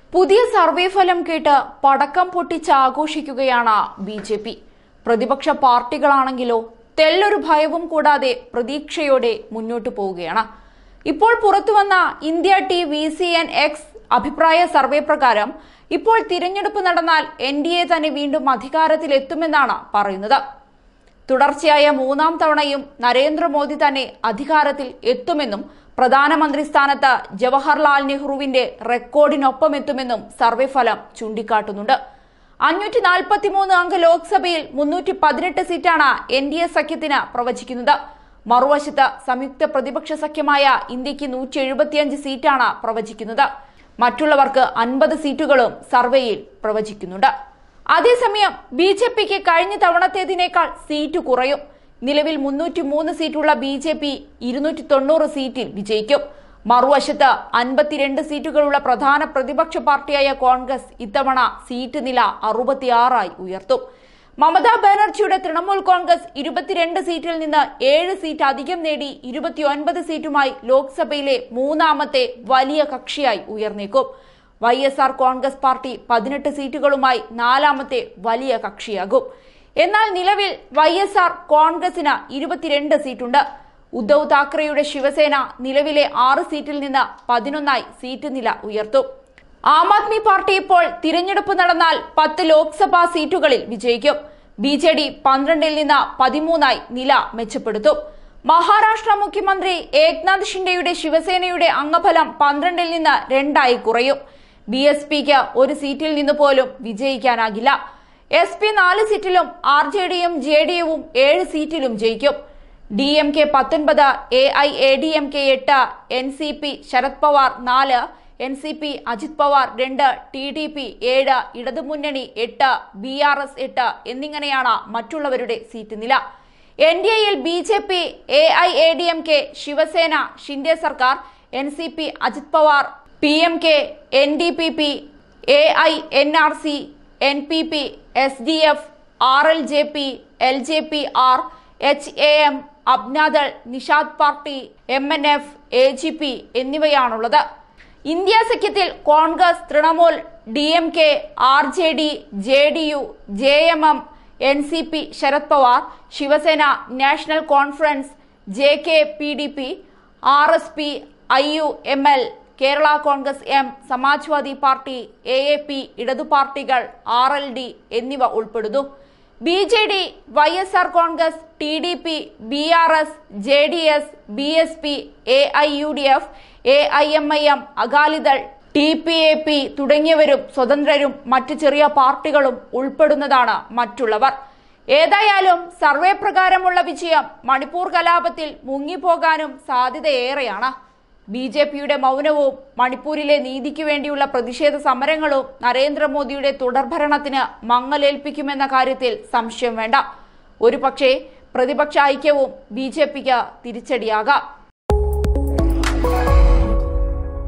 പുതിയ സർവേ ഫലം കേട്ട് പടക്കം പൊട്ടിച്ച് ആഘോഷിക്കുകയാണ് ബി ജെ പി പ്രതിപക്ഷ പാർട്ടികളാണെങ്കിലോ തെല്ലൊരു ഭയവും കൂടാതെ പ്രതീക്ഷയോടെ മുന്നോട്ടു പോവുകയാണ് ഇപ്പോൾ പുറത്തുവന്ന India T V C N X അഭിപ്രായ സർവേ പ്രകാരം ഇപ്പോൾ തിരഞ്ഞെടുപ്പ് നടന്നാൽ എൻ ഡി എ തന്നെ വീണ്ടും അധികാരത്തിലെത്തുമെന്നാണ് പറയുന്നത് തുടർച്ചയായ മൂന്നാം തവണയും നരേന്ദ്രമോദി തന്നെ അധികാരത്തിൽ എത്തുമെന്നും പ്രധാനമന്ത്രി സ്ഥാനത്ത് ജവഹർലാൽ നെഹ്റുവിന്റെ റെക്കോർഡിനൊപ്പം എത്തുമെന്നും സർവേ ഫലം ചൂണ്ടിക്കാട്ടുന്നുണ്ട് അഞ്ഞൂറ്റി നാൽപ്പത്തിമൂന്ന് അംഗ ലോക്സഭയിൽ മുന്നൂറ്റി പതിനെട്ട് സീറ്റാണ് എൻ ഡി എ സഖ്യത്തിന് പ്രവചിക്കുന്നത് മറുവശത്ത് സംയുക്ത പ്രതിപക്ഷ സഖ്യമായ ഇന്ത്യക്ക് നൂറ്റി എഴുപത്തിയഞ്ച് സീറ്റാണ് പ്രവചിക്കുന്നത് മറ്റുള്ളവർക്ക് അൻപത് സീറ്റുകളും സർവേയിൽ പ്രവചിക്കുന്നുണ്ട് അതേസമയം ബി ജെ പിക്ക് കഴിഞ്ഞ തവണത്തേതിനേക്കാൾ സീറ്റ് കുറയും നിലവിൽ മുന്നൂറ്റി മൂന്ന് സീറ്റുള്ള ബി ജെ പി ഇരുന്നൂറ്റി തൊണ്ണൂറ് സീറ്റിൽ വിജയിക്കും മറുവശത്ത് അൻപത്തിരണ്ട് സീറ്റുകളുള്ള പ്രധാന പ്രതിപക്ഷ പാർട്ടിയായ കോൺഗ്രസ് ഇത്തവണ സീറ്റ് നില അറുപത്തിയാറായി ഉയർത്തും മമതാ ബാനർജിയുടെ തൃണമൂൽ കോൺഗ്രസ് ഇരുപത്തിരണ്ട് സീറ്റിൽ നിന്ന് ഏഴ് സീറ്റ് അധികം നേടി ഇരുപത്തിയൊൻപത് സീറ്റുമായി ലോക്സഭയിലെ മൂന്നാമത്തെ വലിയ കക്ഷിയായി ഉയർന്നേക്കും Y S R Congress party പതിനെട്ട് സീറ്റുകളുമായി നാലാമത്തെ വലിയ കക്ഷിയാകും എന്നാൽ നിലവിൽ വൈ എസ് ആർ കോൺഗ്രസിന് ഇരുപത്തിരണ്ട് സീറ്റുണ്ട് ഉദ്ധവ് താക്കറെയുടെ ശിവസേന നിലവിലെ ആറ് സീറ്റിൽ നിന്ന് പതിനൊന്നായി സീറ്റ് നില ഉയർത്തും ആം ആദ്മി പാർട്ടി ഇപ്പോൾ തിരഞ്ഞെടുപ്പ് നടന്നാൽ പത്ത് ലോക്സഭാ സീറ്റുകളിൽ വിജയിക്കും ബി ജെ ഡി പന്ത്രണ്ടിൽ നിന്ന് പതിമൂന്നായി നില മെച്ചപ്പെടുത്തും മഹാരാഷ്ട്ര മുഖ്യമന്ത്രി ഏക്നാഥ് ഷിൻഡെയുടെ ശിവസേനയുടെ അംഗഫലം പന്ത്രണ്ടിൽ നിന്ന് രണ്ടായി കുറയും ബി എസ് പിക്ക് ഒരു സീറ്റിൽ നിന്ന് പോലും വിജയിക്കാനാകില്ല എസ് പി നാല് സീറ്റിലും ആർ ജെ ഡിയും ജെ ഡി യുവും ഏഴ് സീറ്റിലും ജയിക്കും ഡി എം കെ പത്തൊൻപത് A I A D M K എട്ട് N C P Sharad Pawar നാല് N C P Ajit Pawar രണ്ട് ടി ഡി പി ഏഴ് ഇടതുമുന്നണി എട്ട് ബി ആർ എസ് എട്ട് എന്നിങ്ങനെയാണ് മറ്റുള്ളവരുടെ സീറ്റ് നില എൻ ഡി എയിൽ B J P A I A D M K Shiv Sena Shinde സർക്കാർ N C P Ajit Pawar P M K N D P P A I N R C N P P S D F R L J P L J P R H A M Apna Dal Nishad party M N F A G P എന്നിവയാണുള്ളത് India സഖ്യത്തിൽ Congress Trinamool D M K R J D J D U J M M N C P Sharad Pawar Shiv Sena National Conference J K P D P R S P I U M L Kerala Congress M Samajwadi party A A P ഇടതു പാർട്ടികൾ R L D എന്നിവ ഉൾപ്പെടുന്നു B J D Y S R Congress T D P B R S J D S B S P A I U D F A I M I M Akali Dal T P A P തുടങ്ങിയവരും സ്വതന്ത്രരും മറ്റ് ചെറിയ പാർട്ടികളും ഉൾപ്പെടുന്നതാണ് മറ്റുള്ളവർ ഏതായാലും survey പ്രകാരമുള്ള വിജയം മണിപ്പൂർ കലാപത്തിൽ മുങ്ങിപ്പോകാനും സാധ്യതയേറെയാണ് ബി ജെ പിയുടെ മൗനവും മണിപ്പൂരിലെ നീതിക്ക് വേണ്ടിയുള്ള പ്രതിഷേധ സമരങ്ങളും നരേന്ദ്രമോദിയുടെ തുടർഭരണത്തിന് മങ്ങലേൽപ്പിക്കുമെന്ന കാര്യത്തിൽ സംശയം വേണ്ട ഒരു പക്ഷേ പ്രതിപക്ഷ ഐക്യവും ബി ജെ പിക്ക് തിരിച്ചടിയാകാം